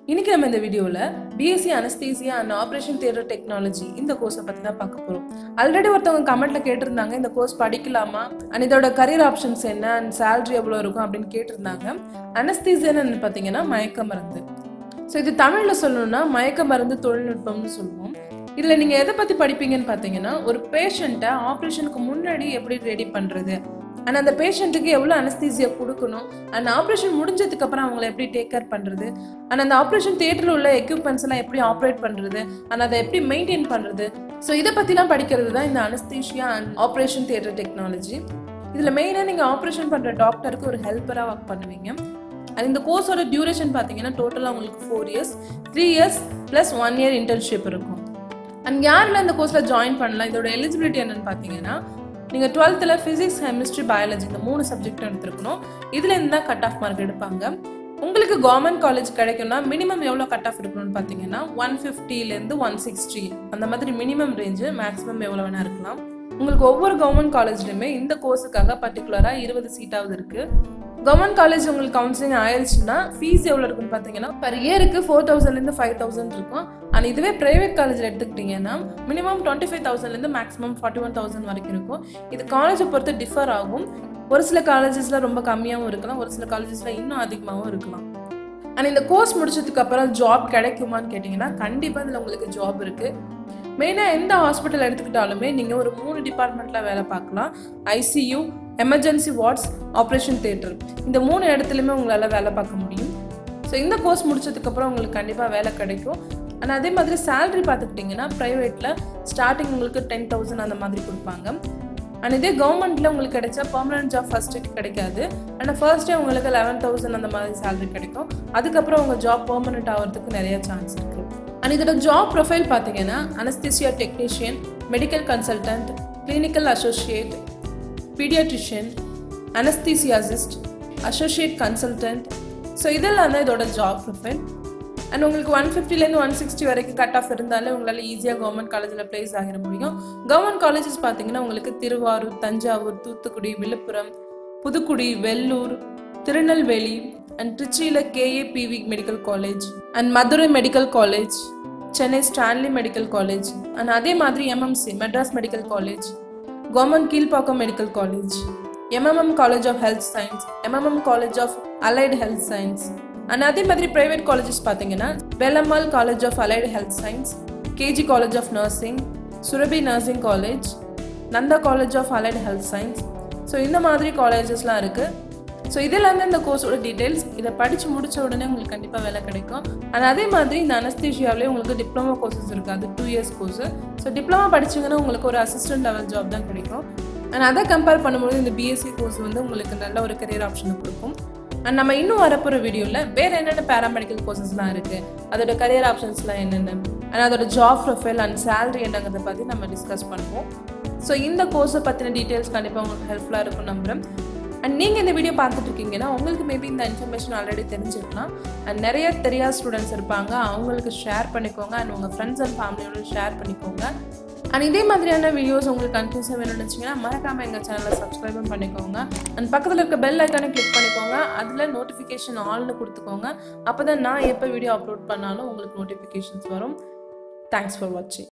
இன்னைக்கு நம்ம இந்த வீடியோவில் BSc anaesthesia and operation theatre technology இந்த கோர்ஸை பற்றி தான் பார்க்க போகிறோம் ஆல்ரெடி ஒருத்தவங்க கமெண்ட்ல கேட்டிருந்தாங்க இந்த கோர்ஸ் படிக்கலாமா அண்ட் இதோட கரியர் ஆப்ஷன்ஸ் என்ன அண்ட் சேலரி எவ்வளோ இருக்கும் அப்படின்னு கேட்டிருந்தாங்க அனஸ்தீசியான்னு பார்த்தீங்கன்னா மயக்க மருந்து ஸோ இது தமிழில் சொல்லணும்னா மயக்க மருந்து தொழில்நுட்பம்னு சொல்லுவோம் இதில் நீங்கள் எதை பற்றி படிப்பீங்கன்னு பார்த்தீங்கன்னா ஒரு பேஷண்ட்டை ஆப்ரேஷனுக்கு முன்னாடி எப்படி ரெடி பண்ணுறது அண்ட் அந்த பேஷண்ட்டுக்கு எவ்வளோ அனஸ்தீசியா கொடுக்கணும் அண்ட் ஆப்ரேஷன் முடிஞ்சதுக்கு அப்புறம் அவங்கள எப்படி டேக் கேர் பண்ணுறது அண்ட் அந்த ஆப்ரேஷன் தியேட்டரில் உள்ள எக்யூப்மெண்ட்ஸ் எல்லாம் எப்படி ஆப்ரேட் பண்ணுறது அண்ட் அதை எப்படி மெயின்டைன் பண்ணுறது ஸோ இதை பற்றிலாம் படிக்கிறது தான் இந்த anaesthesia and operation theatre technology இதில் மெயினாக நீங்கள் ஆப்ரேஷன் பண்ணுற டாக்டருக்கு ஒரு ஹெல்ப்பராக ஒர்க் பண்ணுவீங்க அண்ட் இந்த கோர்ஸோட டியூரேஷன் பார்த்தீங்கன்னா டோட்டலாக உங்களுக்கு four years three years plus one year internship இருக்கும் அண்ட் யாரில் இந்த கோர்ஸில் ஜாயின் பண்ணலாம் இதோட எலிஜிபிலிட்டி என்னன்னு பார்த்தீங்கன்னா நீங்கள் டுவெல்த்தில் ஃபிசிக்ஸ் கெமிஸ்ட்ரி பயாலஜி இந்த மூணு சப்ஜெக்ட் எடுத்துருக்கணும் இதில் இருந்து தான் கட் ஆஃப் மார்க் எடுப்பாங்க உங்களுக்கு கவர்மெண்ட் காலேஜ் கிடைக்கும்னா மினிமம் எவ்வளோ கட் ஆஃப் இருக்கணும்னு பார்த்தீங்கன்னா ஒன் ஃபிஃப்டிலேருந்து ஒன் சிக்ஸ்டி அந்த மாதிரி மினிமம் ரேஞ்சு மேக்ஸிமம் எவ்வளோ வேணா இருக்கலாம் உங்களுக்கு ஒவ்வொரு கவர்மெண்ட் காலேஜ்லையுமே இந்த கோர்ஸுக்காக பர்டிகுலராக இருபது சீட்டாவது இருக்குது கவர்மெண்ட் காலேஜ் உங்களுக்கு கவுன்சிலிங் ஆயிடுச்சுன்னா ஃபீஸ் எவ்வளோ இருக்குன்னு பார்த்தீங்கன்னா பர் இயருக்கு ஃபோர் தௌசண்ட்லேருந்து ஃபைவ் தௌசண்ட் இருக்கும் அண்ட் இதுவே ப்ரைவேட் காலேஜில் எடுத்துக்கிட்டிங்கன்னா மினிமம் டுவெண்ட்டி ஃபைவ் தௌசண்ட்லேருந்து மேக்ஸிமம் ஃபார்ட்டி ஒன் தௌசண்ட் வரைக்கும் இருக்கும் இது காலேஜை பொறுத்து டிஃபர் ஆகும் ஒரு சில காலேஜஸில் ரொம்ப கம்மியாகவும் இருக்கலாம் ஒரு சில காலேஜஸில் இன்னும் அதிகமாகவும் இருக்கலாம் அண்ட் இந்த கோர்ஸ் முடிச்சதுக்கு அப்புறம் ஜாப் கிடைக்குமான்னு கேட்டிங்கன்னா கண்டிப்பாக இதில் உங்களுக்கு ஜாப் இருக்குது மெயினாக எந்த ஹாஸ்பிட்டல் எடுத்துக்கிட்டாலுமே நீங்கள் ஒரு மூணு டிபார்ட்மெண்ட்டில் வேலை பார்க்கலாம் ICU emergency wards operation theatre இந்த மூணு இடத்துலையுமே உங்களால் வேலை பார்க்க முடியும் ஸோ இந்த கோர்ஸ் முடிச்சதுக்கப்புறம் உங்களுக்கு கண்டிப்பாக வேலை கிடைக்கும் அண்ட் அதே மாதிரி சேலரி பார்த்துக்கிட்டிங்கன்னா ப்ரைவேட்டில் ஸ்டார்டிங் உங்களுக்கு டென் தௌசண்ட் அந்த மாதிரி கொடுப்பாங்க அண்ட் இதே கவர்மெண்ட்டில் உங்களுக்கு கிடைச்சா பர்மனன்ட் ஜாப் ஃபர்ஸ்ட்டு கிடைக்காது ஆனால் ஃபர்ஸ்டே உங்களுக்கு லெவன் தௌசண்ட் அந்த மாதிரி சேலரி கிடைக்கும் அதுக்கப்புறம் உங்கள் ஜாப் பெர்மனெண்ட் ஆகிறதுக்கு நிறைய சான்ஸ் இருக்குது அண்ட் இதோட ஜாப் ப்ரொஃபைல் பார்த்தீங்கன்னா anaesthesia technician medical consultant clinical associate paediatrician anaesthetist associate consultant so இதெல்லாம் தான் இதோட ஜாப் ப்ரொஃபைல் அண்ட் உங்களுக்கு ஒன் ஃபிஃப்டிலேருந்து ஒன் சிக்ஸ்டி வரைக்கும் கட் ஆஃப் இருந்தாலே உங்களால் ஈஸியாக கவர்மெண்ட் காலேஜில் ப்ளேஸ் ஆகிட முடியும் கவர்மெண்ட் காலேஜஸ் பார்த்தீங்கன்னா உங்களுக்கு திருவாரூர் தஞ்சாவூர் தூத்துக்குடி விழுப்புரம் புதுக்குடி வெள்ளூர் திருநெல்வேலி அண்ட் திருச்சியில் KAPV medical college and Madurai medical college Chennai Stanley medical college and அதே மாதிரி MMC Madras medical college government Kilpauk medical college MMM college of health science MMM college of allied health science and அதே மாதிரி private colleges பார்த்தீங்கன்னா Vellammal college of allied health science KG college of nursing Surabhi nursing college Nandha college of allied health science so இந்த மாதிரி காலேஜஸ்லாம் இருக்குது so இதெல்லாம் தான் இந்த கோர்ஸோட details இதை படித்து முடித்த உடனே உங்களுக்கு கண்டிப்பாக வேலை கிடைக்கும் அண்ட் அதே மாதிரி இந்த அனஸ்தீஷியாவிலே உங்களுக்கு டிப்ளமோ கோர்சஸ் இருக்குது அது two years course so diploma படிச்சிங்கன்னா உங்களுக்கு ஒரு அசிஸ்டன்ட் லெவல் ஜாப் தான் கிடைக்கும் அண்ட் அதை கம்பேர் பண்ணும்போது இந்த பிஎஸ்சி கோர்ஸ் வந்து உங்களுக்கு நல்ல ஒரு கரியர் ஆப்ஷனை கொடுக்கும் அண்ட் நம்ம இன்னும் வரப்போகிற வீடியோவில் வேறு என்னென்ன பேராமெடிக்கல் கோர்சஸ்லாம் இருக்குது அதோட கரியர் ஆப்ஷன்ஸ்லாம் என்னென்ன அண்ட் அதோட ஜாப் ப்ரொஃபைல் அண்ட் சேலரி என்னங்கிறத பற்றி நம்ம டிஸ்கஸ் பண்ணுவோம் ஸோ இந்த கோர்ஸை பற்றின டீட்டெயில்ஸ் கண்டிப்பாக உங்களுக்கு ஹெல்ப்ஃபுல்லாக இருக்கும் நம்புகிறேன் அண்ட் நீங்கள் இந்த வீடியோ பார்த்துட்டு இருக்கீங்கன்னா உங்களுக்கு மேபி இந்த இன்ஃபர்மேஷன் ஆல்ரெடி தெரிஞ்சிருக்கலாம் அண்ட் நிறைய தெரியாத ஸ்டூடெண்ட்ஸ் இருப்பாங்க அவங்களுக்கு ஷேர் பண்ணிக்கோங்க அண்ட் உங்கள் ஃப்ரெண்ட்ஸ் அண்ட் ஃபேமிலியோட ஷேர் பண்ணிக்கோங்க அண்ட் இதே மாதிரியான வீடியோஸ் உங்களுக்கு கன்ஃபியூஸாக வேணும்னு வச்சிங்கன்னா மறக்காமல் எங்கள் சேனலை சப்ஸ்கிரைபும் பண்ணிக்கோங்க அண்ட் பக்கத்தில் இருக்க பெல் ஐக்கானை கிளிக் பண்ணிக்கோங்க அதில் நோட்டிஃபிகேஷன் ஆல்னு கொடுத்துக்கோங்க அப்போ தான் நான் எப்போ வீடியோ அப்லோட் பண்ணாலும் உங்களுக்கு நோட்டிஃபிகேஷன்ஸ் வரும் தேங்க்ஸ் ஃபார் வாட்சிங்